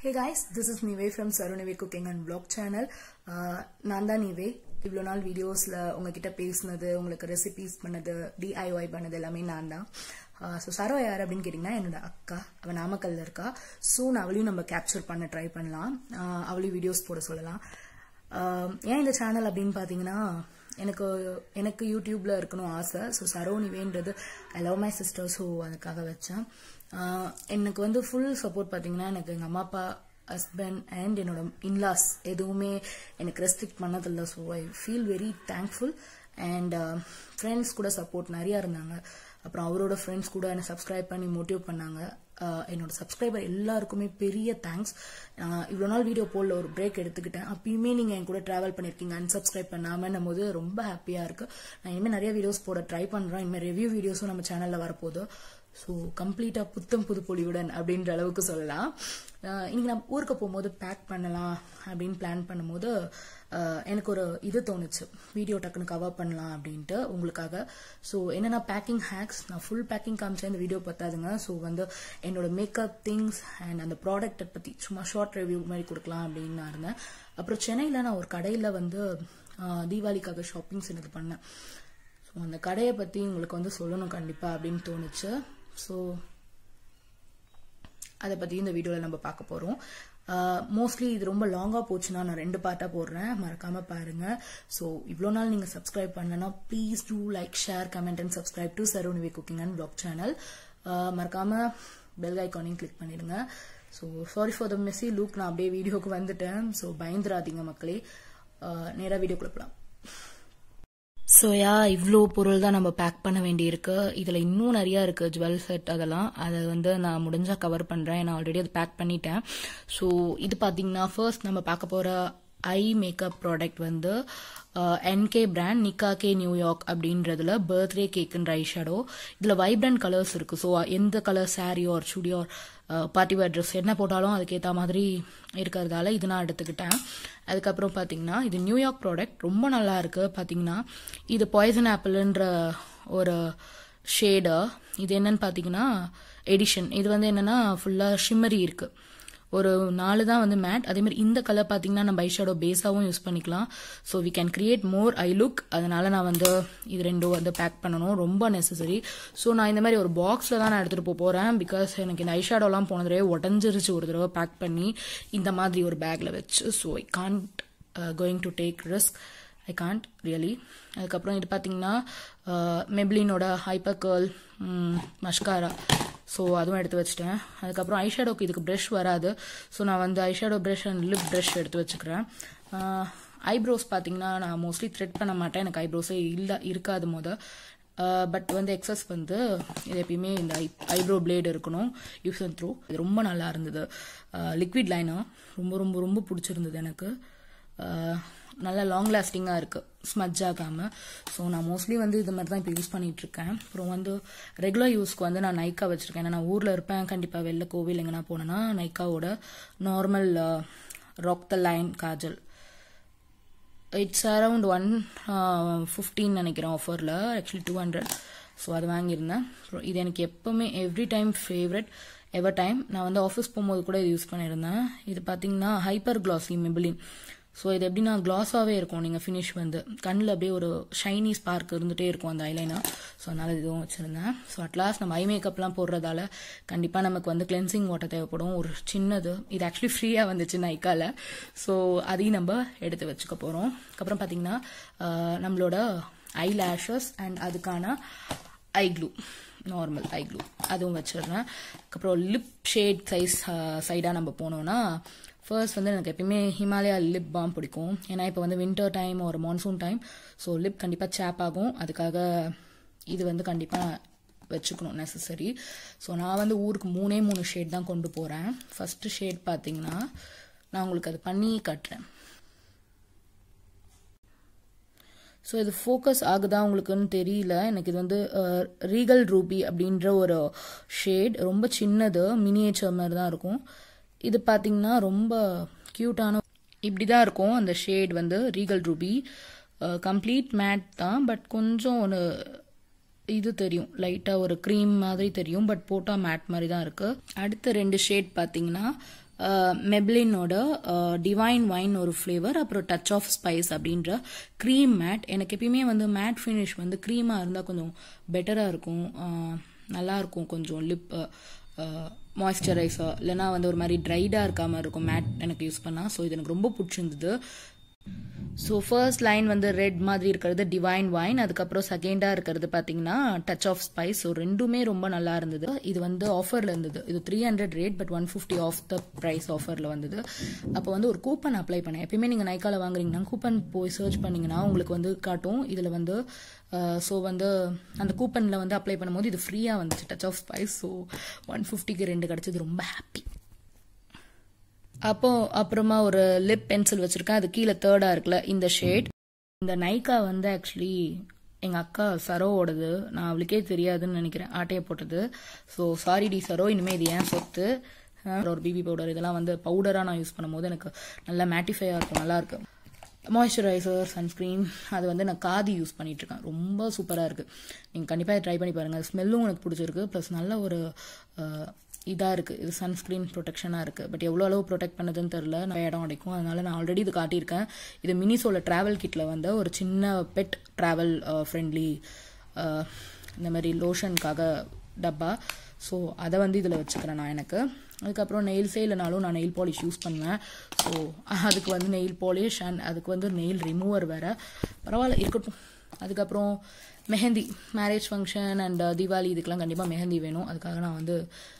hey guys this is Nive from Sarunive cooking and vlog channel நான் தான் நிவே இவ்வளோ நாள் வீடியோஸில் உங்ககிட்ட பேசினது உங்களுக்கு ரெசிபீஸ் பண்ணது டிஐஒய் பண்ணது எல்லாமே நான் தான் ஸோ சரோ யார் அப்படின்னு கேட்டிங்கன்னா என்னோட அக்கா அவள் நாமக்கல்ல இருக்கா சூன் அவளையும் நம்ம கேப்சர் பண்ண ட்ரை பண்ணலாம் ஆஹ் அவளையும் வீடியோஸ் போட சொல்லலாம் ஆஹ் ஏன் இந்த சேனல் அப்படின்னு பார்த்தீங்கன்னா எனக்கு எனக்கு யூடியூப்ல இருக்கணும் ஆசை ஸோ சரோனிவேன்றது I love my sister so அதுக்காக வச்சேன் ஆஹ் எனக்கு வந்து ஃபுல் சப்போர்ட் பார்த்தீங்கன்னா எனக்கு எங்கள் அம்மா அப்பா ஹஸ்பண்ட் அண்ட் என்னோட இன்லாஸ் எதுவுமே எனக்கு ரெஸ்ட்ரிக்ட் பண்ணதில்லை so I feel very thankful and friends கூட சப்போர்ட் நிறையா இருந்தாங்க அப்புறம் அவரோட ஃப்ரெண்ட்ஸ் கூட என்னை சப்ஸ்கிரைப் பண்ணி மோட்டிவ் பண்ணாங்க ஆஹ் என்னோட சப்ஸ்கிரைபர் எல்லாருக்குமே பெரிய தேங்க்ஸ் இவ்வளோ நாள் வீடியோ போடல ஒரு பிரேக் எடுத்துக்கிட்டேன் அப்பயுமே நீங்கள் என் கூட ட்ராவல் பண்ணியிருக்கீங்க அன்சப்ஸ்கிரைப் பண்ணாமல் போது ரொம்ப ஹாப்பியாக இருக்கு நான் இனிமேல் நிறைய வீடியோஸ் போட ட்ரை பண்ணுறேன் இனிமேல் ரிவ்யூ வீடியோஸும் நம்ம சேனலில் வரப்போகுது ஸோ கம்ப்ளீட்டாக புத்தம் புது பொலிவுடன் அப்படின்ற அளவுக்கு சொல்லலாம் ஆஹ் இன்னைக்கு நம்ம ஊருக்கு போகும்போது பேக் பண்ணலாம் அப்படின்னு பிளான் பண்ணும்போது ஆஹ் எனக்கு ஒரு இது தோணுச்சு வீடியோ டக்குன்னு கவர் பண்ணலாம் அப்படின்ட்டு உங்களுக்காக ஸோ என்னென்னா பேக்கிங் ஹேக்ஸ் நான் ஃபுல் பேக்கிங் காமிச்சேன் இந்த வீடியோ பத்தாதுங்க ஸோ வந்து என்னோட மேக்கப் திங்ஸ் அண்ட் அந்த ப்ராடக்ட்டை பற்றி சும்மா ஷார்ட் ரிவ்யூ மாதிரி கொடுக்கலாம் அப்படின்னு நான் இருந்தேன் அப்புறம் சென்னையில் நான் ஒரு கடையில் வந்து ஆஹ் தீபாவளிக்காக ஷாப்பிங் செஞ்சது பண்ணேன் ஸோ அந்த கடையை பற்றி உங்களுக்கு வந்து சொல்லணும் கண்டிப்பாக அப்படின்னு தோணுச்சு ஸோ அதை பற்றி இந்த வீடியோவில் நம்ம பார்க்க போகிறோம் மோஸ்ட்லி இது ரொம்ப லாங்காக போச்சுன்னா நான் ரெண்டு பார்ட்டாக போடுறேன் மறக்காமல் பாருங்கள் ஸோ இவ்வளோ நாள் நீங்கள் சப்ஸ்கிரைப் பண்ணலன்னா please do like share comment and subscribe to Saronive cooking and vlog channel மறக்காமல் பெல் ஐக்கானையும் கிளிக் பண்ணிடுங்க so sorry for the messy look நான் அப்படியே வீடியோக்கு வந்துட்டேன் ஸோ பயந்துராதீங்க மக்களே நேராக வீடியோ கொடுக்கலாம் ஸோ யா இவ்வளோ பொருள் தான் நம்ம பேக் பண்ண வேண்டியிருக்கு இதில் இன்னும் நிறையா இருக்குது ஜுவல் செட் அதெல்லாம் அதை வந்து நான் முடிஞ்சால் கவர் பண்ணுறேன் நான் ஆல்ரெடி அதை பேக் பண்ணிட்டேன் ஸோ இது பார்த்தீங்கன்னா ஃபர்ஸ்ட் நம்ம பார்க்க போகிற ஐ மேக்கப் ப்ராடக்ட் வந்து NK brand Nykaa K New York அப்படின்றதுல பர்த்டே கேக்குன்ற ஐ ஷேடோ இதில் வைப்ரண்ட் கலர்ஸ் இருக்குது ஸோ எந்த கலர் சாரீ ஆர் சுடியோர் பார்ட்டி வேர் ட்ரெஸ் என்ன போட்டாலும் அதுக்கேற்ற மாதிரி இருக்கிறதால இது நான் எடுத்துக்கிட்டேன் அதுக்கப்புறம் பார்த்தீங்கன்னா இது நியூயார்க் ப்ராடக்ட் ரொம்ப நல்லா இருக்கு பார்த்தீங்கன்னா இது பாய்சன் ஆப்பிள்ன்ற ஒரு ஷேடு இது என்னன்னு பார்த்தீங்கன்னா எடிஷன் இது வந்து என்னன்னா ஃபுல்லாக ஷிம்மரி இருக்கு ஒரு நாலு தான் வந்து மேட் அதே மாதிரி இந்த கலர் பார்த்தீங்கன்னா நம்ம ஐஷேடோ பேஸாகவும் யூஸ் பண்ணிக்கலாம் so we can create more eye look அதனால நான் வந்து இது ரெண்டும் வந்து பேக் பண்ணணும் ரொம்ப நெசசரி ஸோ நான் இந்த மாதிரி ஒரு பாக்ஸில் தான் நான் எடுத்துகிட்டு போக போகிறேன் பிகாஸ் எனக்கு இந்த ஐஷேடோலாம் போன தடவை உடஞ்சிருச்சு ஒரு தடவை பேக் பண்ணி இந்த மாதிரி ஒரு பேக்கில் வச்சு so I can't going to take risk I can't really அதுக்கப்புறம் இது பார்த்தீங்கன்னா மெப்ளினோட ஹைப்பர் கேர்ள் மஷ்காரா ஸோ அதுவும் எடுத்து வச்சிட்டேன் அதுக்கப்புறம் ஐஷேடோக்கு இதுக்கு ப்ரஷ் வராது ஸோ நான் வந்து eyeshadow brush and lip brush எடுத்து வச்சுக்கிறேன் ஐப்ரோஸ் பார்த்தீங்கன்னா நான் மோஸ்ட்லி த்ரெட் பண்ண மாட்டேன் எனக்கு ஐப்ரோஸே இல்லை இருக்காது மொத பட் வந்து எக்ஸஸ் வந்து இது எப்பயுமே இந்த ஐ ஐப்ரோ பிளேடு இருக்கணும் யூஸ் அண்ட் த்ரூ இது ரொம்ப நல்லா இருந்தது லிக்விட் லைனாக ரொம்ப ரொம்ப ரொம்ப பிடிச்சிருந்தது எனக்கு நல்லா லாங் லாஸ்டிங்காக இருக்குது ஸ்மஜ் ஆகாமல் ஸோ நான் மோஸ்ட்லி வந்து இது மாதிரி தான் இப்போ யூஸ் பண்ணிகிட்ருக்கேன் அப்புறம் வந்து ரெகுலர் யூஸ்க்கு வந்து நான் நைக்கா வச்சுருக்கேன் ஏன்னா நான் ஊரில் இருப்பேன் கண்டிப்பாக வெளில கோவில் எங்கன்னா போனேன்னா நைக்காவோட normal rock the line kajal it's around one fifteen நினைக்கிறேன் ஆஃபரில் ஆக்சுவலி டூ ஹண்ட்ரட் ஸோ அது வாங்கியிருந்தேன் அப்புறம் இது எனக்கு எப்போவுமே every time favourite ever time நான் வந்து ஆஃபீஸ் போகும்போது கூட இது யூஸ் பண்ணியிருந்தேன் இது பார்த்தீங்கன்னா ஹைப்பர் கிளாஸி மெபிலின் ஸோ இது எப்படின்னா கிளாஸாகவே இருக்கும் நீங்கள் ஃபினிஷ் வந்து கண்ணில் அப்படியே ஒரு ஷைனி ஸ்பார்க் இருந்துகிட்டே இருக்கும் அந்த ஐலைனர் ஸோ அதனால் இதுவும் வச்சுருந்தேன் ஸோ அட்லாஸ்ட் நம்ம ஐ மேக்கப்லாம் போடுறதால கண்டிப்பாக நமக்கு வந்து கிளென்சிங் வாட்டர் தேவைப்படும் ஒரு சின்னது இது ஆக்சுவலி ஃப்ரீயாக வந்துச்சு நைக்கால ஸோ அதையும் நம்ம எடுத்து வச்சுக்க போகிறோம் அதுக்கப்புறம் பார்த்தீங்கன்னா நம்மளோட ஐ லேஷஸ் அண்ட் அதுக்கான eye glue normal eye glue அதுவும் வச்சிடுறேன் அதுக்கப்புறம் லிப் ஷேட் சைஸ் சைடாக நம்ம போனோம்னா ஃபர்ஸ்ட் வந்து எனக்கு எப்பயுமே ஹிமாலயா லிப் பாம் பிடிக்கும் ஏன்னா இப்போ வந்து வின்டர் டைம் ஒரு மான்சூன் டைம் ஸோ லிப் கண்டிப்பாக சேப் ஆகும் அதுக்காக இது வந்து கண்டிப்பாக வச்சுக்கணும் நெசசரி ஸோ நான் வந்து ஊருக்கு மூணே மூணு ஷேட் தான் கொண்டு போகிறேன் ஃபஸ்ட்டு ஷேட் பார்த்தீங்கன்னா நான் உங்களுக்கு அது பண்ணி கட்டுறேன் ஸோ இது ஃபோக்கஸ் ஆகுதா உங்களுக்குன்னு தெரியல எனக்கு இது வந்து ரீகல் ரூபி அப்படின்ற ஒரு ஷேட் ரொம்ப சின்னது மினியேச்சர் மாதிரி தான் இருக்கும் இது பார்த்தீங்கன்னா ரொம்ப க்யூட்டான இப்படி தான் இருக்கும் அந்த ஷேட் வந்து ரீகல் ரூபி கம்ப்ளீட் மேட் தான் பட் கொஞ்சம் ஒரு இது தெரியும் லைட்டாக ஒரு க்ரீம் மாதிரி தெரியும் பட் போட்டால் மேட் மாதிரி தான் இருக்குது அடுத்த ரெண்டு ஷேட் பார்த்தீங்கன்னா மெப்ளினோட டிவைன் வைன் ஒரு ஃப்ளேவர் அப்புறம் டச் ஆஃப் ஸ்பைஸ் அப்படின்ற க்ரீம் மேட் எனக்கு எப்பயுமே வந்து மேட் ஃபினிஷ் வந்து க்ரீமாக இருந்தால் கொஞ்சம் பெட்டராக இருக்கும் அஹ், நல்லா இருக்கும் கொஞ்சம் லிப் மாய்ஸ்சரைசர் இல்லைனா வந்து ஒரு மாதிரி ட்ரைடாக இருக்காமல் இருக்கும் மேட் எனக்கு யூஸ் பண்ணால் ஸோ இது எனக்கு ரொம்ப பிடிச்சிருந்தது ஸோ ஃபர்ஸ்ட் லைன் வந்து ரெட் மாதிரி இருக்கிறது டிவைன் வைன் அதுக்கப்புறம் செகண்டாக இருக்கிறது பார்த்தீங்கன்னா டச் ஆஃப் ஸ்பைஸ் ஸோ ரெண்டுமே ரொம்ப நல்லா இருந்தது இது வந்து ஆஃபரில் இருந்தது இது three hundred rate but one fifty off the price ஆஃபரில் வந்தது அப்போ வந்து ஒரு கூப்பன் அப்ளை பண்ணேன் எப்பயுமே நீங்கள் நைக்கால வாங்குறீங்கன்னா கூப்பன் போய் சர்ச் பண்ணீங்கன்னா உங்களுக்கு வந்து காட்டும் இதில் வந்து ஸோ வந்து அந்த கூப்பனில் வந்து அப்ளை பண்ணும்போது இது ஃப்ரீயாக வந்துச்சு touch of spice so one ஃபிஃப்டிக்கு ரெண்டு கிடச்சது ரொம்ப ஹாப்பி அப்போ அப்புறமா ஒரு லிப் பென்சில் வச்சிருக்கேன் அது கீழே தேர்டா இருக்குல்ல இந்த ஷேட் இந்த நைக்கா வந்து ஆக்சுவலி எங்க அக்கா சரோவோடது நான் அவளுக்கே தெரியாதுன்னு நினைக்கிறேன் ஆட்டையை போட்டது ஸோ சாரி டி சரோ இனிமே இது ஏன் சொத்து அஹ் ஒரு பிபி பவுடர் இதெல்லாம் வந்து பவுடராக நான் யூஸ் பண்ணும்போது எனக்கு நல்லா மேட்டிஃபையாக இருக்கும் நல்லா இருக்கு மாய்ஸ்சரைசர் சன்ஸ்க்ரீன் அது வந்து நான் காதி யூஸ் பண்ணிட்டு இருக்கேன் ரொம்ப சூப்பராக இருக்கு நீங்கள் கண்டிப்பாக ட்ரை பண்ணி பாருங்க ஸ்மெல்லும் எனக்கு பிடிச்சிருக்கு ப்ளஸ் நல்ல ஒரு இதாக இருக்குது இது சன்ஸ்க்ரீன் ப்ரொடெக்ஷனாக இருக்குது பட் எவ்வளோ அளவு ப்ரொடெக்ட் பண்ணதுன்னு தெரில நான் இடம் அடைக்கும் அதனால நான் ஆல்ரெடி இது காட்டியிருக்கேன் இது மினிசோல ட்ராவல் கிட்டில் வந்து ஒரு சின்ன பெட் ட்ராவல் ஃப்ரெண்ட்லி இந்த மாதிரி லோஷனுக்காக டப்பா ஸோ அதை வந்து இதில் வச்சுக்கிறேன் நான் எனக்கு அதுக்கப்புறம் நெயில்ஸே இல்லைனாலும் நான் நெயில் பாலிஷ் யூஸ் பண்ணுவேன் ஸோ அதுக்கு வந்து நெயில் பாலிஷ் அண்ட் அதுக்கு வந்து நெயில் ரிமூவர் வேறு பரவாயில்ல இருக்கட்டும் அதுக்கப்புறம் mehndi marriage function and Deepavali இதுக்கெல்லாம் கண்டிப்பாக மெஹந்தி வேணும் அதுக்காக நான் வந்து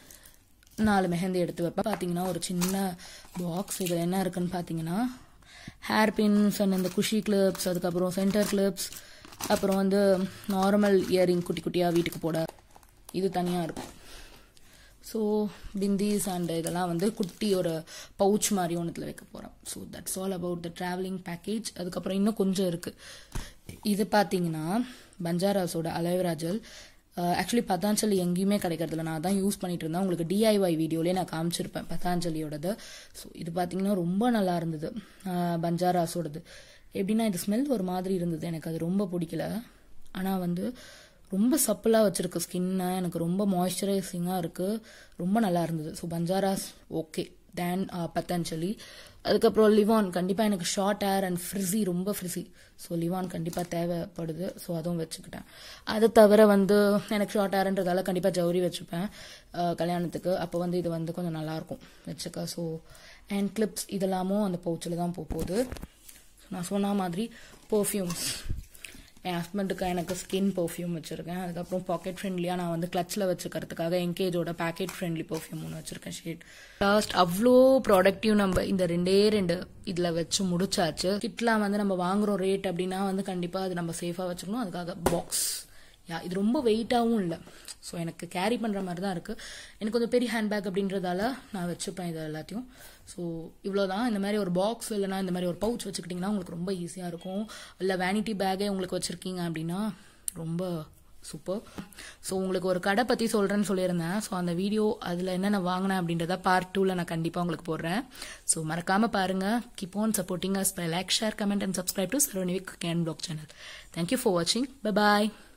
நாலு மெஹந்தி எடுத்து வைப்பேன் பார்த்தீங்கன்னா ஒரு சின்ன பாக்ஸ் இதில் என்ன இருக்குன்னு பார்த்தீங்கன்னா ஹேர் பின்ஸ் அண்ட் இந்த குஷி கிளிப்ஸ் அதுக்கப்புறம் சென்டர் கிளிப்ஸ் அப்புறம் வந்து நார்மல் இயரிங் குட்டி குட்டியாக வீட்டுக்கு போட இது தனியாக இருக்கும் ஸோ பிந்திஸ் அண்ட் இதெல்லாம் வந்து குட்டி ஒரு பவுச் மாதிரி ஒன்றுத்தில் வைக்க போகிறோம் so that's all about the travelling package அதுக்கப்புறம் இன்னும் கொஞ்சம் இருக்குது இது பார்த்தீங்கன்னா பஞ்சாராஸோட அலோவேரா ஜெல் ஆக்சுவலி பதாஞ்சலி எங்கேயுமே கிடைக்கிறதில்ல நான் தான் யூஸ் பண்ணிட்டு இருந்தேன் உங்களுக்கு டிஐஒய் வீடியோலேயே நான் காமிச்சிருப்பேன் பதாஞ்சலியோடது ஸோ இது பார்த்தீங்கன்னா ரொம்ப நல்லா இருந்தது அஹ் பஞ்சாராஸோடது எப்படின்னா இது ஸ்மெல் ஒரு மாதிரி இருந்தது எனக்கு அது ரொம்ப பிடிக்கல ஆனால் வந்து ரொம்ப சப்பலாக வச்சிருக்கு ஸ்கின்னை எனக்கு ரொம்ப மாய்ஸ்சரைசிங்காக இருக்குது ரொம்ப நல்லா இருந்தது so Banjaras okay than Patanjali அதுக்கப்புறம் லிவான் கண்டிப்பாக எனக்கு ஷார்ட் ஹேர் அண்ட் ஃப்ரிஸி ரொம்ப ஃப்ரிஸி ஸோ லிவான் கண்டிப்பாக தேவைப்படுது ஸோ அதுவும் வச்சுக்கிட்டேன் அது தவிர வந்து எனக்கு ஷார்ட் ஹேர்ன்றதால கண்டிப்பாக ஜவுரி வச்சுப்பேன் அஹ், கல்யாணத்துக்கு அப்போ வந்து இது வந்து கொஞ்சம் நல்லாயிருக்கும் வச்சுக்க ஸோ அண்ட் கிளிப்ஸ் இதெல்லாமும் அந்த பவுச்சில் தான் போக போகுது நான் சொன்ன மாதிரி பர்ஃப்யூம்ஸ் என் ஹஸ்பண்டுக்கு எனக்கு ஸ்கின் பர்ஃப்யூம் வச்சுருக்கேன் அதுக்கப்புறம் பாக்கெட் ஃப்ரெண்ட்லியாக நான் வந்து கிளச்சில் வச்சுக்கிறதுக்காக என்கேஜோட பேக்கெட் ஃப்ரெண்ட்லி பர்ஃப்யூம் ஒன்று வச்சுருக்கேன் ஷேட் லாஸ்ட் அவ்வளோ ப்ராடக்டிவ் நம்ம இந்த ரெண்டே ரெண்டு இதில் வச்சு முடிச்சாச்சு கிட்லாம் வந்து நம்ம வாங்குறோம் ரேட் அப்படின்னா வந்து கண்டிப்பாக அது நம்ம சேஃபாக வச்சுக்கணும் அதுக்காக பாக்ஸ் யா இது ரொம்ப வெயிட்டாகவும் இல்லை ஸோ எனக்கு கேரி பண்ணுற மாதிரி தான் இருக்குது எனக்கு கொஞ்சம் பெரிய ஹேண்ட்பேக் அப்படின்றதால நான் வச்சுப்பேன் இது எல்லாத்தையும் ஸோ இவ்வளோதான் இந்த மாதிரி ஒரு பாக்ஸ் இல்லைனா இந்த மாதிரி ஒரு பவுச் வச்சுக்கிட்டிங்கன்னா உங்களுக்கு ரொம்ப ஈஸியாக இருக்கும் இல்லை வேனிட்டி பேக்கே உங்களுக்கு வச்சுருக்கீங்க அப்படின்னா ரொம்ப சூப்பர் ஸோ உங்களுக்கு ஒரு கடை பற்றி சொல்கிறேன்னு சொல்லியிருந்தேன் ஸோ அந்த வீடியோ அதில் என்னென்ன வாங்கினேன் அப்படின்றத பார்ட் டூவில் நான் கண்டிப்பாக உங்களுக்கு போடுறேன் ஸோ மறக்காமல் பாருங்கள் keep on supporting us by like share comment and subscribe to சரோனிவிக் கேன் பிளாக் சேனல் தேங்க்யூ ஃபார் வாட்சிங் பை பாய்